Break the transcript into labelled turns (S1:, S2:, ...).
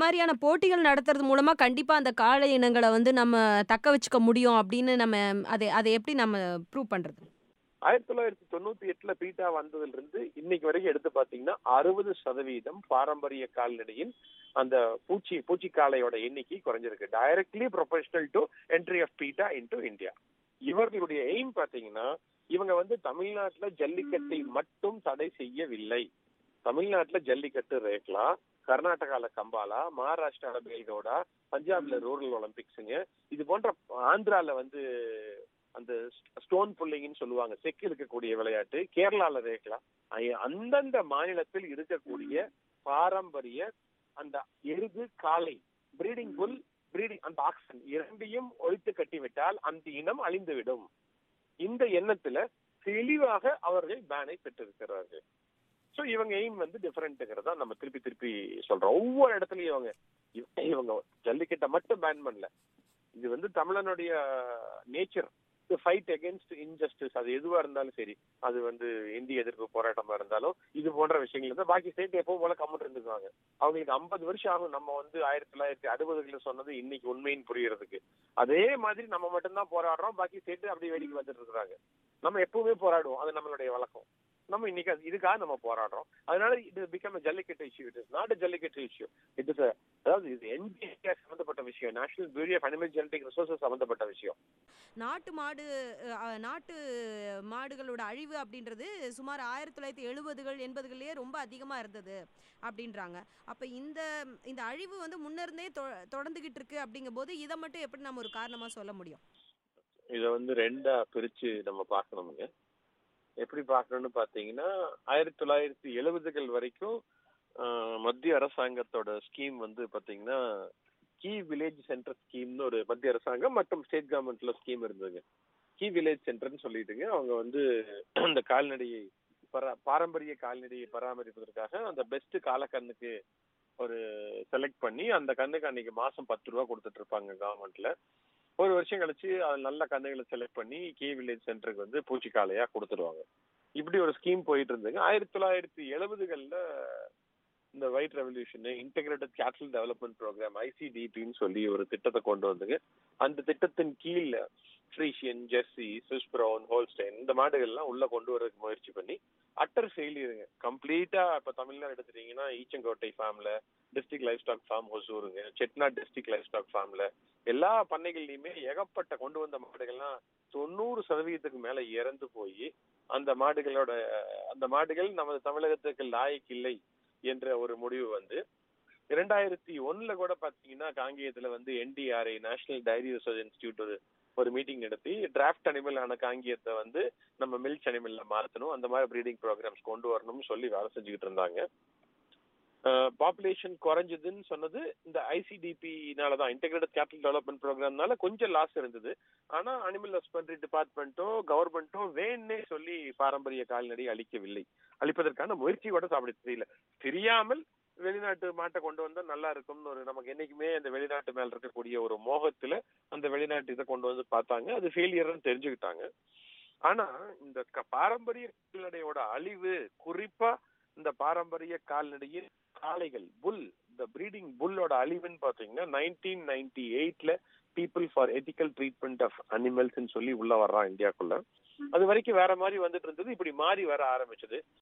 S1: மாதிரியான போட்டிகள் நடத்துறது மூலமா கண்டிப்பா அந்த காளை இனங்கள வந்து நம்ம தக்க வச்சுக்க முடியும் அப்படின்னு நம்ம அதை அதை எப்படி நம்ம ப்ரூவ் பண்றது?
S2: ஆயிரத்தி தொள்ளாயிரத்தி தொண்ணூத்தி எட்டுல பீட்டா வந்ததுல இருந்து இன்னைக்கு வரைக்கும் எடுத்து பாத்தீங்கன்னா அறுபது சதவீதம் பாரம்பரிய கால்நடையின் அந்த பூச்சி பூச்சி காளையோட எண்ணிக்கை குறைஞ்சிருக்கு directly professional to entry of PETA into India இவர்களுடைய எய்ம் பாத்தீங்கன்னா இவங்க வந்து தமிழ்நாட்டுல ஜல்லிக்கட்டை மட்டும் தடை செய்யவில்லை தமிழ்நாட்டுல ஜல்லிக்கட்டு ரேக்லா கர்நாடகால கம்பாலா மகாராஷ்டிரால பேல்கவுடா பஞ்சாப்ல ரூரல் ஒலிம்பிக்ஸுங்க இது போன்ற ஆந்திரால வந்து அந்த ஸ்டோன் புல்லிங்னு சொல்லுவாங்க செக்கு இருக்கக்கூடிய விளையாட்டு கேரளால ரேக்லா ஐ- அந்தந்த மாநிலத்தில் இருக்கக்கூடிய பாரம்பரிய அந்த எருது காளை பிரீடிங் புல் பிரீடிங் அந்த ஆக்சன் இரண்டையும் ஒழித்து கட்டிவிட்டால் அந்த இனம் அழிந்துவிடும் இந்த எண்ணத்துல தெளிவாக அவர்கள் பேனை பெற்றிருக்கிறார்கள் சோ இவங்க எய்ம் வந்து டிஃபரெண்ட்ங்கிறதா நம்ம திருப்பி திருப்பி சொல்றோம் ஒவ்வொரு இடத்துலயும் இவங்க இவ- இவங்க ஜல்லிக்கட்டை மட்டும் பேன் பண்ணல இது வந்து தமிழனுடைய நேச்சர் ஃபைட் அகேன்ஸ்ட் இன்ஜஸ்டிஸ் அது எதுவா இருந்தாலும் சரி அது வந்து இந்திய எதிர்ப்பு போராட்டமா இருந்தாலும் இது போன்ற விஷயங்கள் இருந்தா பாக்கி ஸ்டேட் எப்பவும் போல கம்மிட்டு இருந்துக்குவாங்க அவங்களுக்கு ஐம்பது வருஷம் ஆகும் நம்ம வந்து ஆயிரத்தி தொள்ளாயிரத்தி அறுபதுல சொன்னது இன்னைக்கு உண்மைன்னு புரியறதுக்கு அதே மாதிரி நம்ம மட்டும்தான் போராடுறோம் பாக்கி ஸ்டேட் அப்படி வேடிக்கை வந்துட்டு இருக்கிறாங்க நம்ம எப்பவுமே போராடுவோம் அது நம்மளுடைய வழக்கம் நம்ம இன்னைக்கு அது- இதுக்காக நம்ம போராடுறோம் அதனால இது become jallikattu issue it is not jallikattu issue it is அதாவது இது என்பிஏ சம்பந்தப்பட்ட விஷயம் national bureau of animal genetic resources சம்பந்தப்பட்ட விஷயம்
S1: நாட்டு மாடு அ, நாட்டு மாடுகளோட அழிவு அப்படின்றது சுமார் ஆயிரத்தி தொள்ளாயிரத்தி எழுபதுகள் எண்பதுகள்லயே ரொம்ப அதிகமா இருந்தது அப்படின்றாங்க அப்ப இந்த இந்த அழிவு வந்து முன்னிருந்தே தொ தொடர்ந்துகிட்டு இருக்கு அப்படிங்கும்போது இதை மட்டும் எப்படி நம்ம ஒரு காரணமா சொல்ல முடியும்
S2: இதை வந்து ரெண்டா பிரிச்சு நம்ம பார்க்கணுமுங்க எப்படி பார்க்கணும்னு பார்த்தீங்கன்னா ஆயிரத்தி தொள்ளாயிரத்தி எழுபதுகள் வரைக்கும் ஆஹ், மத்திய அரசாங்கத்தோட ஸ்கீம் வந்து பார்த்தீங்கன்னா கீ வில்லேஜ் சென்டர் ஸ்கீம்னு ஒரு மத்திய அரசாங்கம் மற்றும் ஸ்டேட் கவர்மெண்ட்ல ஸ்கீம் இருந்ததுங்க கீ வில்லேஜ் சென்டர்னு சொல்லிட்டுங்க அவங்க வந்து அந்த கால்நடையை பரா பாரம்பரிய கால்நடையை பராமரிப்பதற்காக அந்த பெஸ்ட் காலக்கண்ணுக்கு ஒரு செலக்ட் பண்ணி அந்த கண்ணுக்கு அன்னைக்கு மாசம் பத்து ரூபா கொடுத்துட்டு இருப்பாங்க கவர்மெண்ட்ல ஒரு வருஷம் கழிச்சு அது நல்ல கண்ணுகளை செலக்ட் பண்ணி கே வில்லேஜ் சென்டருக்கு வந்து பூச்சிக்காலையா கொடுத்துருவாங்க இப்படி ஒரு ஸ்கீம் போயிட்டு இருந்ததுங்க ஆயிரத்தி தொள்ளாயிரத்தி எழுபதுகள்ல இந்த white revolution integrated capital development program ஐசிடிபின்னு சொல்லி ஒரு திட்டத்தை கொண்டு வந்தது அந்த திட்டத்தின் கீழ் Friesian Jersey Swiss brown Holstein இந்த மாடுகள்லாம் உள்ள கொண்டு வரதுக்கு முயற்சி பண்ணி அட்டர் ஃபெயிலியருங்க கம்ப்ளீட்டா இப்ப தமிழ்நாடு எடுத்துட்டீங்கன்னா ஈச்சங்கோட்டை ஃபார்ம்ல district life stock form ஹொசூருங்க Chettinad district life stock ஃபார்ம்ல எல்லா பண்ணைகள்லயுமே ஏகப்பட்ட கொண்டு வந்த மாடுகள்லாம் தொண்ணூறு சதவீதத்துக்கு மேல இறந்து போய் அந்த மாடுகளோட அந்த மாடுகள் நமது தமிழகத்துக்கு லாய்க்கு இல்லை என்ற ஒரு முடிவு வந்து இரண்டாயிரத்தி ஒண்ணுல கூட பாத்தீங்கன்னா காங்கேயத்துல வந்து NDRI national dairy research institute ஒரு ஒரு மீட்டிங் நடத்தி டிராஃப்ட் அனிமல் ஆன காங்கியத்தை வந்து நம்ம மில்ச் அனிமல்ல மாத்தணும் அந்த மாதிரி ப்ரீடிங் ப்ரோக்ராம்ஸ் கொண்டு வரணும்னு சொல்லி வேலை செஞ்சுக்கிட்டு இருந்தாங்க பாப்புலேஷன் குறைஞ்சதுன்னு சொன்னது இந்த ஐசிடிபினால தான் இன்டெகிரேட்டட் கேபிட்டல் டெவலப்மெண்ட் ப்ரோக்ராம்னால கொஞ்சம் லாஸ் இருந்தது ஆனா அனிமல் ஹஸ்பண்டரி டிபார்ட்மெண்ட்டோ கவர்மெண்ட்டோ வேணுன்னே சொல்லி பாரம்பரிய கால்நடை அழிக்கவில்லை அழிப்பதற்கான முயற்சி கூட அப்படி தெரியல தெரியாமல் வெளிநாட்டு மாட்டை கொண்டு வந்தா நல்லா இருக்கும்னு ஒரு நமக்கு என்னைக்குமே அந்த வெளிநாட்டு மேல இருக்கக்கூடிய ஒரு மோகத்துல அந்த வெளிநாட்டு இதை கொண்டு வந்து பார்த்தாங்க அது ஃபெயிலியர்னு தெரிஞ்சுக்கிட்டாங்க ஆனா இந்த க- பாரம்பரிய கால்நடையோட அழிவு குறிப்பா இந்த பாரம்பரிய கால்நடையின் காளைகள் புல் இந்த பிரீடிங் புல்லோட அழிவுன்னு பாத்தீங்கன்னா நைன்டீன் நைன்டி எயிட்ல people for ethical treatment of அனிமல்ஸ்னு சொல்லி உள்ள வர்றான் இந்தியாக்குள்ள அது வரைக்கும் வேற மாதிரி வந்துட்டு இருந்தது இப்படி மாறி வர ஆரம்பிச்சது